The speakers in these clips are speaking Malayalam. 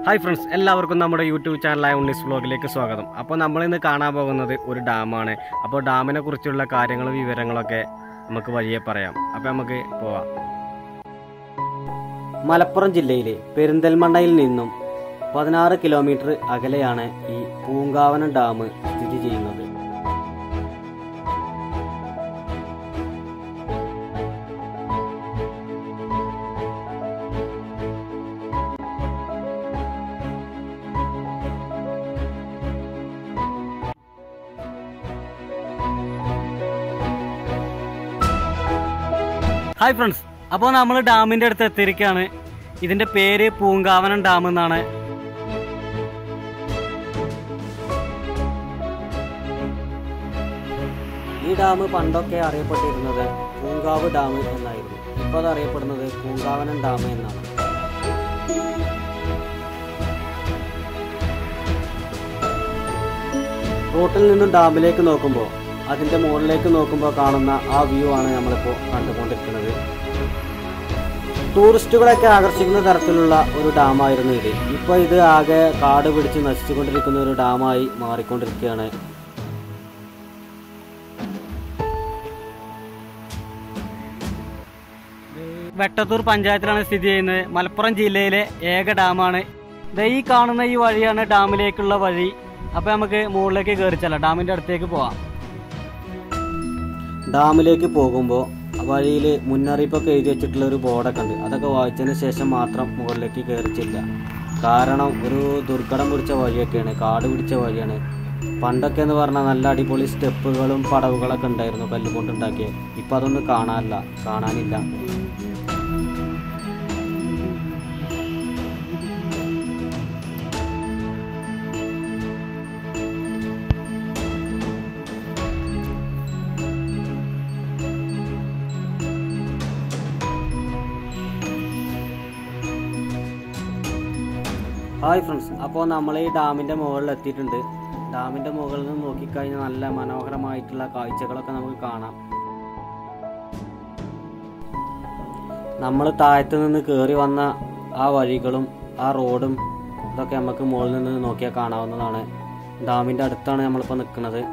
ഹായ് ഫ്രണ്ട്സ് എല്ലാവർക്കും നമ്മുടെ യൂട്യൂബ് ചാനലായ ഉണ്ണീസ് വ്ലോഗിലേക്ക് സ്വാഗതം അപ്പോൾ നമ്മൾ ഇന്ന് കാണാൻ പോകുന്നത് ഒരു ഡാമാണ് അപ്പോൾ ഡാമിനെ കുറിച്ചുള്ള കാര്യങ്ങളും വിവരങ്ങളൊക്കെ നമുക്ക് വഴിയെ പറയാം അപ്പോൾ നമുക്ക് പോവാം മലപ്പുറം ജില്ലയിലെ പെരിന്തൽമണ്ണയിൽ നിന്നും പതിനാറ് കിലോമീറ്റർ അകലെയാണ് ഈ പൂങ്കാവനം ഡാം സ്ഥിതി ചെയ്യുന്നത് ഹായ് ഫ്രണ്ട്സ് അപ്പോൾ നമ്മൾ ഡാമിൻ്റെ അടുത്ത് എത്തിയിരിക്കുകയാണ് ഇതിൻ്റെ പേര് പൂങ്കാവനം ഡാം എന്നാണ് ഈ ഡാം പണ്ടൊക്കെ അറിയപ്പെട്ടിരുന്നത് പൂങ്കാവ് ഡാം എന്നായിരുന്നു ഇപ്പോൾ അത് അറിയപ്പെടുന്നത് പൂങ്കാവനം ഡാം എന്നാണ് റോട്ടിൽ നിന്നും ഡാമിലേക്ക് നോക്കുമ്പോൾ അതിൻ്റെ മുകളിലേക്ക് നോക്കുമ്പോൾ കാണുന്ന ആ വ്യൂ ആണ് നമ്മളിപ്പോൾ കണ്ടുകൊണ്ടിരിക്കുന്നത് ടൂറിസ്റ്റുകളൊക്കെ ആകർഷിക്കുന്ന തരത്തിലുള്ള ഒരു ഡാമായിരുന്നു ഇത് ഇപ്പോൾ ഇത് ആകെ കാട് പിടിച്ച് നശിച്ചുകൊണ്ടിരിക്കുന്ന ഒരു ഡാമായി മാറിക്കൊണ്ടിരിക്കുകയാണ് വെട്ടത്തൂർ പഞ്ചായത്തിലാണ് സ്ഥിതി ചെയ്യുന്നത് മലപ്പുറം ജില്ലയിലെ ഏക ഡാമാണ് ദേ ഈ കാണുന്ന ഈ വഴിയാണ് ഡാമിലേക്കുള്ള വഴി അപ്പൊ നമുക്ക് മുകളിലേക്ക് കയറിച്ചല്ല ഡാമിന്റെ അടുത്തേക്ക് പോവാം ഡാമിലേക്ക് പോകുമ്പോൾ വഴിയിൽ മുന്നറിയിപ്പൊക്കെ എഴുതി വെച്ചിട്ടുള്ള ഒരു ബോർഡൊക്കെ ഉണ്ട് അതൊക്കെ വായിച്ചതിന് ശേഷം മാത്രം മുകളിലേക്ക് കയറിച്ചില്ല കാരണം ഒരു ദുർഘടം പിടിച്ച വഴിയൊക്കെയാണ് കാട് പിടിച്ച വഴിയാണ് പണ്ടൊക്കെ എന്ന് പറഞ്ഞാൽ നല്ല അടിപൊളി സ്റ്റെപ്പുകളും പടവുകളൊക്കെ ഉണ്ടായിരുന്നു കല്ലുകൊണ്ട് ഉണ്ടാക്കിയ ഇപ്പം അതൊന്നും കാണാനില്ല കാണാനില്ല ഹായ് ഫ്രണ്ട്സ് അപ്പോൾ നമ്മൾ ഈ ഡാമിൻ്റെ മുകളിൽ എത്തിയിട്ടുണ്ട് ഡാമിൻ്റെ മുകളിൽ നിന്ന് നോക്കിക്കഴിഞ്ഞാൽ നല്ല മനോഹരമായിട്ടുള്ള കാഴ്ചകളൊക്കെ നമുക്ക് കാണാം നമ്മൾ താഴത്ത് നിന്ന് കയറി വന്ന ആ വഴികളും ആ റോഡും ഇതൊക്കെ നമുക്ക് മുകളിൽ നിന്ന് നോക്കിയാൽ കാണാവുന്നതാണ് ഡാമിൻ്റെ അടുത്താണ് നമ്മളിപ്പോൾ നിൽക്കുന്നത്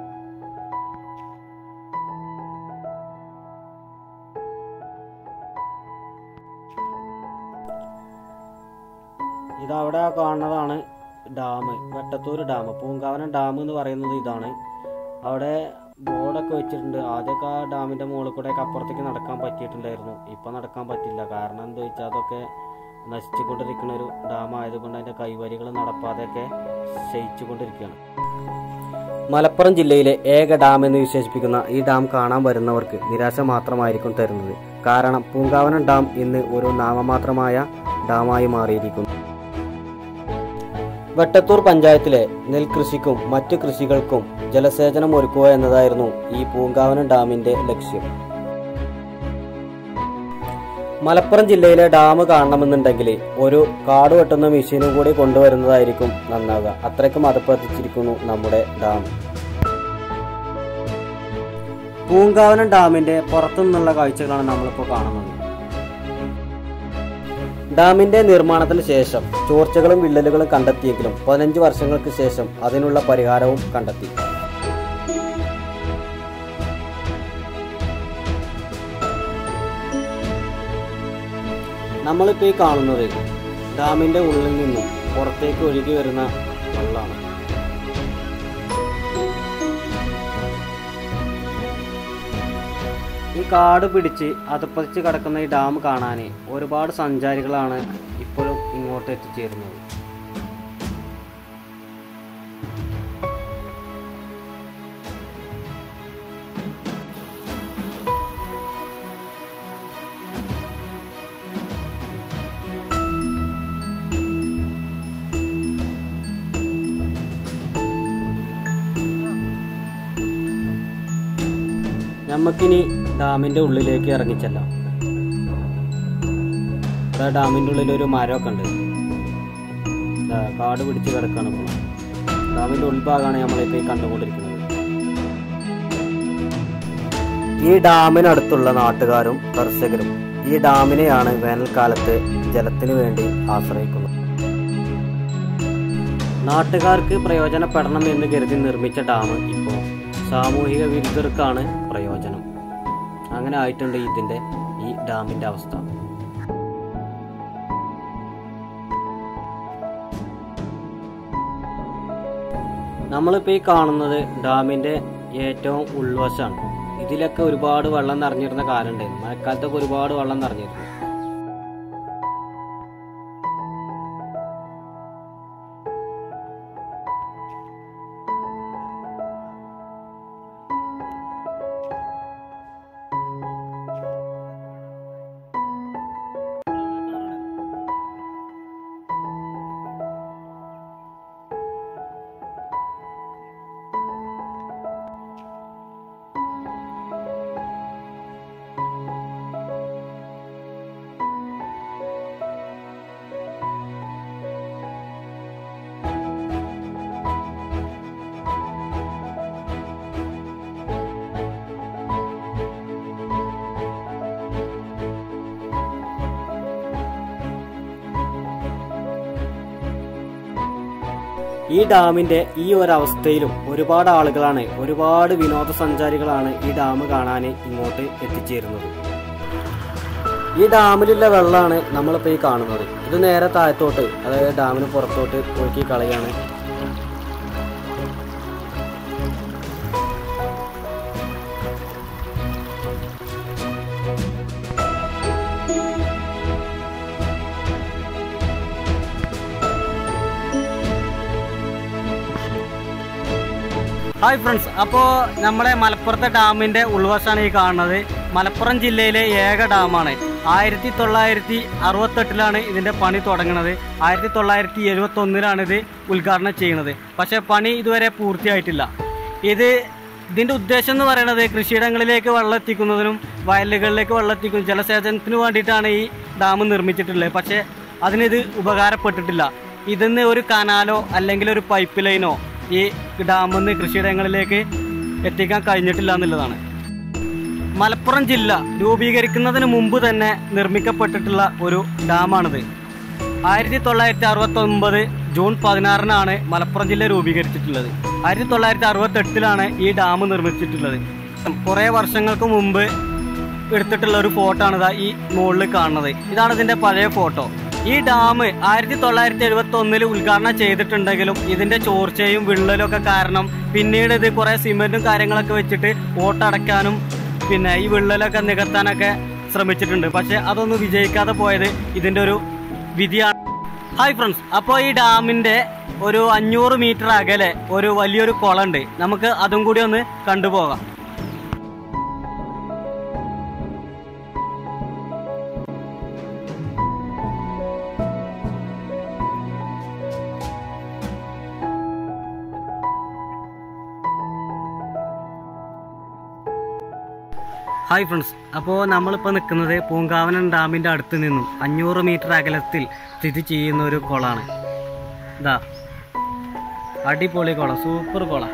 ഇതവിടെ കാണുന്നതാണ് dam Vettathur dam Poonkavanam dam എന്ന് പറയുന്നത് ഇതാണ് അവിടെ ബോർഡൊക്കെ വെച്ചിട്ടുണ്ട് ആദ്യമൊക്കെ ആ ഡാമിൻ്റെ മുകളിൽ കൂടെയൊക്കെ അപ്പുറത്തേക്ക് നടക്കാൻ പറ്റിയിട്ടുണ്ടായിരുന്നു ഇപ്പം നടക്കാൻ പറ്റില്ല കാരണം എന്താ വെച്ചാൽ അതൊക്കെ നശിച്ചുകൊണ്ടിരിക്കുന്ന ഒരു ഡാം ആയതുകൊണ്ട് അതിൻ്റെ കൈവരികൾ നടപ്പാതെയൊക്കെ ക്ഷയിച്ചുകൊണ്ടിരിക്കുകയാണ് മലപ്പുറം ജില്ലയിലെ ഏക ഡാം എന്ന് വിശേഷിപ്പിക്കുന്ന ഈ ഡാം കാണാൻ വരുന്നവർക്ക് നിരാശ മാത്രമായിരിക്കും തരുന്നത് കാരണം പൂങ്കാവനം ഡാം ഇന്ന് ഒരു നാമമാത്രമായ ഡാമായി മാറിയിരിക്കുന്നു വെട്ടത്തൂർ പഞ്ചായത്തിലെ നെൽകൃഷിക്കും മറ്റു കൃഷികൾക്കും ജലസേചനം ഒരുക്കുക എന്നതായിരുന്നു ഈ പൂങ്കാവനം ഡാമിന്റെ ലക്ഷ്യം മലപ്പുറം ജില്ലയിലെ ഡാം കാണണമെന്നുണ്ടെങ്കിൽ ഒരു കാട് വെട്ടുന്ന മെഷീനും കൂടി കൊണ്ടുവരുന്നതായിരിക്കും നന്നാവുക അത്രയ്ക്കും അടുപ്പത്തിച്ചിരിക്കുന്നു നമ്മുടെ ഡാം പൂങ്കാവനം ഡാമിന്റെ പുറത്തു നിന്നുള്ള കാഴ്ചകളാണ് നമ്മളിപ്പോൾ കാണുന്നത് ഡാമിന്റെ നിർമ്മാണത്തിന് ശേഷം ചോർച്ചകളും വിള്ളലുകളും കണ്ടെത്തിയെങ്കിലും പതിനഞ്ച് വർഷങ്ങൾക്ക് ശേഷം അതിനുള്ള പരിഹാരവും കണ്ടെത്തി നമ്മളിപ്പോൾ ഈ കാണുന്നത് ഡാമിന്റെ ഉള്ളിൽ നിന്നും പുറത്തേക്ക് ഒഴുകി വരുന്ന വെള്ളമാണ് ഈ കാട് പിടിച്ച് അതപ്പതിച്ച് കിടക്കുന്ന ഈ ഡാം കാണാൻ ഒരുപാട് സഞ്ചാരികളാണ് ഇപ്പോഴും ഇങ്ങോട്ട് എത്തിച്ചേരുന്നത് നമുക്കിനി ഡാമിന്റെ ഉള്ളിലേക്ക് ഇറങ്ങിച്ചെല്ലാം ദാ ഡാമിന്റെ ഉള്ളിൽ ഒരു മരമൊക്കെ ഉണ്ട് ദാ കാട് പിടിച്ച് കിടക്കാണ് ഇപ്പോൾ ഡാമിന്റെ ഉൾഭാഗമാണ് നമ്മളിപ്പോൾ ഈ കണ്ടുകൊണ്ടിരിക്കുന്നത് ഈ ഡാമിനടുത്തുള്ള നാട്ടുകാരും കർഷകരും ഈ ഡാമിനെയാണ് വേനൽക്കാലത്ത് ജലത്തിന് വേണ്ടി ആശ്രയിക്കുന്നത് നാട്ടുകാർക്ക് പ്രയോജനപ്പെടണം എന്ന് കരുതി നിർമ്മിച്ച ഡാം ഇപ്പോൾ സാമൂഹിക വിരുദ്ധർക്കാണ് പ്രയോജനം അങ്ങനെ ആയിട്ടുണ്ട് ഇതിൻ്റെ ഈ ഡാമിൻ്റെ അവസ്ഥ നമ്മളിപ്പോൾ ഈ കാണുന്നത് ഡാമിൻ്റെ ഏറ്റവും ഉൾവശമാണ് ഇതിലൊക്കെ ഒരുപാട് വെള്ളം നിറഞ്ഞിരുന്ന കാലമുണ്ടായിരുന്നു മഴക്കാലത്തൊക്കെ ഒരുപാട് വെള്ളം നിറഞ്ഞിരുന്നു ഈ ഡാമിന്റെ ഈ ഒരു അവസ്ഥയിലും ഒരുപാട് ആളുകളാണ് ഒരുപാട് വിനോദസഞ്ചാരികളാണ് ഈ ഡാം കാണാൻ ഇങ്ങോട്ട് എത്തിച്ചേരുന്നത് ഈ ഡാമിലുള്ള വെള്ളമാണ് നമ്മളിപ്പോൾ ഈ കാണുന്നത് ഇത് നേരെ താഴത്തോട്ട് അതായത് ഡാമിന് പുറത്തോട്ട് ഒഴുക്കി കളയാണ് ഹായ് ഫ്രണ്ട്സ് അപ്പോൾ നമ്മുടെ മലപ്പുറത്തെ ഡാമിൻ്റെ ഉൾവശമാണ് ഈ കാണുന്നത് മലപ്പുറം ജില്ലയിലെ ഏക ഡാമാണ് ആയിരത്തി തൊള്ളായിരത്തി അറുപത്തെട്ടിലാണ് ഇതിൻ്റെ പണി തുടങ്ങുന്നത് ആയിരത്തി തൊള്ളായിരത്തി എഴുപത്തി ഒന്നിലാണ് ഇത് ഉദ്ഘാടനം ചെയ്യുന്നത് പക്ഷേ പണി ഇതുവരെ പൂർത്തിയായിട്ടില്ല ഇത് ഇതിൻ്റെ ഉദ്ദേശം എന്ന് പറയുന്നത് കൃഷിയിടങ്ങളിലേക്ക് വെള്ളം എത്തിക്കുന്നതിനും വയലുകളിലേക്ക് വെള്ളം എത്തിക്കുന്നതും ജലസേചനത്തിന് വേണ്ടിയിട്ടാണ് ഈ ഡാം നിർമ്മിച്ചിട്ടുള്ളത് പക്ഷേ അതിനിത് ഉപകാരപ്പെട്ടിട്ടില്ല ഇതിന്ന് ഒരു കനാലോ അല്ലെങ്കിൽ ഒരു പൈപ്പ് ലൈനോ ഈ ഡാമിൽ നിന്ന് കൃഷിയിടങ്ങളിലേക്ക് എത്തിക്കാൻ കഴിഞ്ഞിട്ടില്ല എന്നുള്ളതാണ് മലപ്പുറം ജില്ല രൂപീകരിക്കുന്നതിന് മുമ്പ് തന്നെ നിർമ്മിക്കപ്പെട്ടിട്ടുള്ള ഒരു ഡാമാണിത് ആയിരത്തി തൊള്ളായിരത്തി അറുപത്തി ഒമ്പത് ജൂൺ പതിനാറിനാണ് മലപ്പുറം ജില്ല രൂപീകരിച്ചിട്ടുള്ളത് ആയിരത്തി തൊള്ളായിരത്തി അറുപത്തി എട്ടിലാണ് ഈ ഡാം നിർമ്മിച്ചിട്ടുള്ളത് കുറേ വർഷങ്ങൾക്ക് മുമ്പ് എടുത്തിട്ടുള്ള ഒരു ഫോട്ടോ ആണ് ഇതാ ഈ മുകളിൽ കാണുന്നത് ഇതാണ് ഇതിന്റെ പഴയ ഫോട്ടോ ഈ ഡാം ആയിരത്തി തൊള്ളായിരത്തി എഴുപത്തി ഒന്നിൽ ഉദ്ഘാടനം ചെയ്തിട്ടുണ്ടെങ്കിലും ഇതിന്റെ ചോർച്ചയും വിള്ളലും ഒക്കെ കാരണം പിന്നീട് ഇത് കുറെ സിമെന്റും കാര്യങ്ങളൊക്കെ വെച്ചിട്ട് ഓട്ടടക്കാനും പിന്നെ ഈ വിള്ളലൊക്കെ നികത്താനൊക്കെ ശ്രമിച്ചിട്ടുണ്ട് പക്ഷെ അതൊന്നും വിജയിക്കാതെ പോയത് ഇതിന്റെ ഒരു വിധിയാണ് ഹായ് ഫ്രണ്ട്സ് അപ്പോൾ ഈ ഡാമിന്റെ ഒരു അഞ്ഞൂറ് മീറ്റർ അകലെ ഒരു വലിയൊരു കുളമുണ്ട് നമുക്ക് അതും കൂടി ഒന്ന് കണ്ടുപോകാം ഹായ് ഫ്രണ്ട്സ് അപ്പോൾ നമ്മളിപ്പോൾ നിൽക്കുന്നത് പൂങ്കാവനം ഡാമിൻ്റെ അടുത്ത് നിന്നും അഞ്ഞൂറ് മീറ്റർ അകലത്തിൽ സ്ഥിതി ചെയ്യുന്ന ഒരു കുളമാണ് ഇതാ അടിപൊളി കുളം സൂപ്പർ കുളം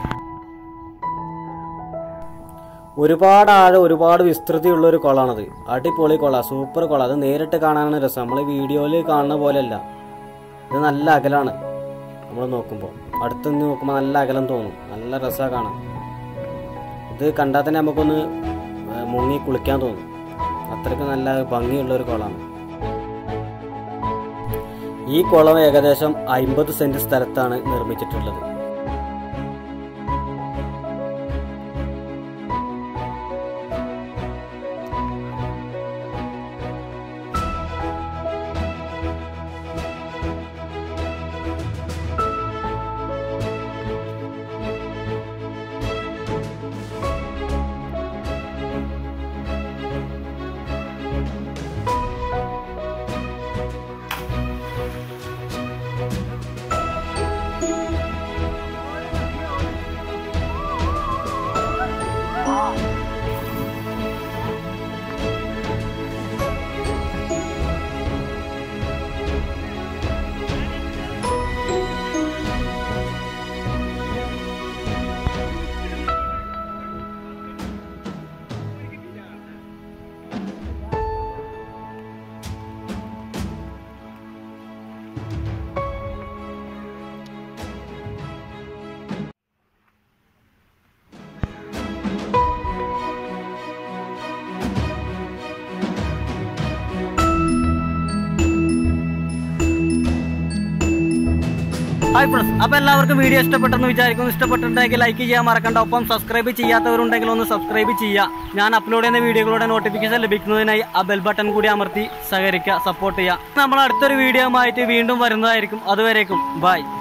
ഒരുപാട് ആഴം ഒരുപാട് വിസ്തൃതിയുള്ള ഒരു കുളമാണത് അടിപൊളി കുള സൂപ്പർ കുളം അത് നേരിട്ട് കാണാനാണ് രസം നമ്മൾ വീഡിയോയിൽ കാണുന്ന പോലെയല്ല ഇത് നല്ല അകലാണ് നമ്മൾ നോക്കുമ്പോൾ അടുത്തുനിന്ന് നോക്കുമ്പോൾ നല്ല അകലം തോന്നും നല്ല രസമാണ് കാണാൻ ഇത് കണ്ടാൽ തന്നെ നമുക്കൊന്ന് ഏഹ്, മുങ്ങി കുളിക്കാൻ തോന്നും അത്രയ്ക്ക് നല്ല ഭംഗിയുള്ള ഒരു കുളമാണ് ഈ കുളം ഏകദേശം അമ്പത് സെന്റ് സ്ഥലത്താണ് നിർമ്മിച്ചിട്ടുള്ളത് ഹായ് ഫ്രണ്ട്സ് അപ്പോൾ എല്ലാവർക്കും വീഡിയോ ഇഷ്ടപ്പെട്ടെന്ന് വിചാരിക്കുന്നു ഇഷ്ടപ്പെട്ടിട്ടുണ്ടെങ്കിൽ ലൈക്ക് ചെയ്യാൻ മറക്കണ്ട ഒപ്പം സബ്സ്ക്രൈബ് ചെയ്യാത്തവരുണ്ടെങ്കിൽ ഒന്ന് സബ്സ്ക്രൈബ് ചെയ്യുക ഞാൻ അപ്ലോഡ് ചെയ്യുന്ന വീഡിയോകളുടെ നോട്ടിഫിക്കേഷൻ ലഭിക്കുന്നതിനായി ആ ബെൽ ബട്ടൺ കൂടി അമർത്തി സഹകരിക്കുക സപ്പോർട്ട് ചെയ്യുക നമ്മൾ അടുത്തൊരു വീഡിയോ ആയിട്ട് വീണ്ടും വരുന്നതായിരിക്കും അതുവരേക്കും ബൈ